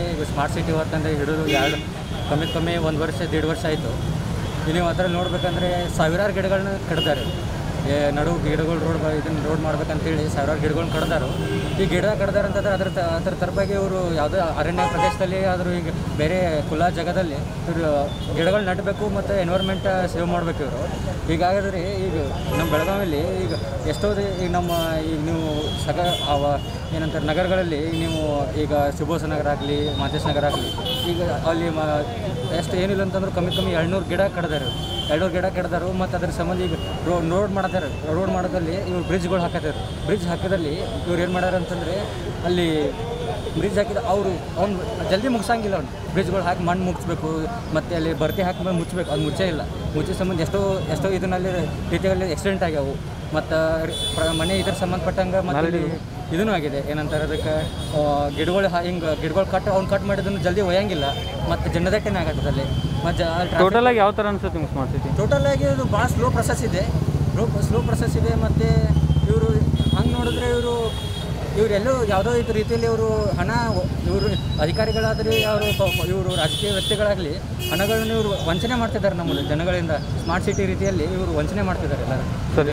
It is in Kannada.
ಈಗ ಸ್ಮಾರ್ಟ್ ಸಿಟಿ ಹೊತ್ತಂದ್ರೆ ಹಿಡಿದು ಎರಡು ಕಮ್ಮಿ ಕಮ್ಮಿ ಒಂದು ವರ್ಷ ದೇಡ್ ವರ್ಷ ಆಯಿತು ನೀವು ಅದರ ನೋಡ್ಬೇಕಂದ್ರೆ ಸಾವಿರಾರು ಗಿಡಗಳನ್ನ ಕಡ್ದಾರೆ ಏ ನಡು ಗಿಡಗಳು ರೋಡ್ ಇದನ್ನು ರೋಡ್ ಮಾಡ್ಬೇಕಂತೇಳಿ ಸಾವಿರಾರು ಗಿಡಗಳನ್ನ ಕಡ್ದಾರು ಈ ಗಿಡ ಕಡ್ದಾರ ಅಂತಂದ್ರೆ ಅದ್ರ ತ- ಅದ್ರ ತರಪಾಗಿ ಇವರು ಯಾವುದೋ ಅರಣ್ಯ ಪ್ರದೇಶದಲ್ಲಿ ಆದರೂ ಈಗ ಬೇರೆ ಖುಲ್ಲಾ ಜಾಗದಲ್ಲಿ ಇವರು ಗಿಡಗಳು ನೆಡಬೇಕು ಮತ್ತು ಎನ್ವೈರ್ಮೆಂಟ್ ಸೇವ್ ಮಾಡಬೇಕು ಇವರು ಹೀಗಾಗಿದ್ರೆ ಈಗ ನಮ್ಮ ಬೆಳಗಾವಿಯಲ್ಲಿ ಈಗ ಎಷ್ಟೋ ದಿ- ಈಗ ನಮ್ಮ ಈಗ ನೀವು ಸಗ ಅವ ಏನಂತಾರೆ ನಗರಗಳಲ್ಲಿ ನೀವು ಈಗ ಸುಬೋಸ ನಗರ ಆಗಲಿ ಮಾದೇಶ್ ನಗರ ಆಗಲಿ ಈಗ ಅಲ್ಲಿ ಮ ಎಷ್ಟು ಏನಿಲ್ಲ ಅಂತಂದ್ರೆ ಕಮ್ಮಿ ಕಮ್ಮಿ ಎರಡುನೂರು ಗಿಡ ಕಡ್ದಾರೆ ಎರಡುನೂರು ಗಿಡ ಕಡ್ದಾರು ಮತ್ತು ಅದ್ರ ಸಂಬಂಧ ಈಗ ರೋಡ್ ರೋಡ್ ಮಾಡ್ತಾರೆ ರೋಡ್ ಮಾಡೋದಲ್ಲಿ ಇವ್ರು ಬ್ರಿಡ್ಜ್ಗಳು ಹಾಕತ್ತಾರೆ ಬ್ರಿಡ್ಜ್ ಹಾಕಿದಲ್ಲಿ ಇವ್ರು ಏನು ಮಾಡ್ಯಾರ ಅಂತಂದರೆ ಅಲ್ಲಿ ಬ್ರಿಡ್ಜ್ ಹಾಕಿದ ಅವರು ಅವ್ನು ಜಲ್ದಿ ಮುಗ್ಸಂಗಿಲ್ಲ ಅವ್ನು ಬ್ರಿಡ್ಜ್ಗಳು ಹಾಕಿ ಮಣ್ಣು ಮುಗಿಸ್ಬೇಕು ಮತ್ತು ಅಲ್ಲಿ ಭರ್ತಿ ಹಾಕಿದ್ಮೇಲೆ ಮುಚ್ಚಬೇಕು ಅದು ಮುಚ್ಚೇ ಇಲ್ಲ ಮುಚ್ಚಿ ಸಂಬಂಧ ಎಷ್ಟೋ ಎಷ್ಟೋ ಇದರಲ್ಲಿ ರೀತಿಯಲ್ಲಿ ಆಕ್ಸಿಡೆಂಟ್ ಆಗ್ಯಾವು ಮತ್ತು ಮನೆ ಇದ್ರ ಸಂಬಂಧಪಟ್ಟಂಗೆ ಮತ್ತು ಇಲ್ಲಿ ಇದೂ ಆಗಿದೆ ಏನಂತಾರೆ ಅದಕ್ಕೆ ಗಿಡಗಳು ಹಿಂಗೆ ಗಿಡಗಳು ಕಟ್ ಅವ್ನು ಕಟ್ ಮಾಡಿದ್ದನ್ನು ಜಲ್ದಿ ಒಯ್ಯಂಗಿಲ್ಲ ಮತ್ತು ಜನದಟ್ಟೆನೇ ಆಗತ್ತದ ಅಲ್ಲಿ ಮತ್ತು ಟೋಟಲ್ ಆಗಿ ಯಾವ ಥರ ಅನ್ಸುತ್ತೆ ನಿಮ್ಗೆ ಸ್ಮಾರ್ಟ್ ಸಿಟಿ ಟೋಟಲ್ ಆಗಿ ಇದು ಭಾಳ ಸ್ಲೋ ಪ್ರೊಸೆಸ್ ಇದೆ ಸ್ಲೋ ಸ್ಲೋ ಪ್ರೊಸೆಸ್ ಇದೆ ಮತ್ತು ಇವರು ಹಂಗೆ ನೋಡಿದ್ರೆ ಇವರು ಇವರೆಲ್ಲೂ ಯಾವುದೋ ಇದು ರೀತಿಯಲ್ಲಿ ಇವರು ಹಣ ಇವರು ಅಧಿಕಾರಿಗಳಾದರೆ ಅವರು ಇವರು ರಾಜಕೀಯ ವ್ಯಕ್ತಿಗಳಾಗಲಿ ಹಣಗಳನ್ನು ಇವರು ವಂಚನೆ ಮಾಡ್ತಿದ್ದಾರೆ ನಮ್ಮಲ್ಲಿ ಜನಗಳಿಂದ ಸ್ಮಾರ್ಟ್ ಸಿಟಿ ರೀತಿಯಲ್ಲಿ ಇವರು ವಂಚನೆ ಮಾಡ್ತಿದ್ದಾರೆ ಎಲ್ಲರೂ ಸರಿ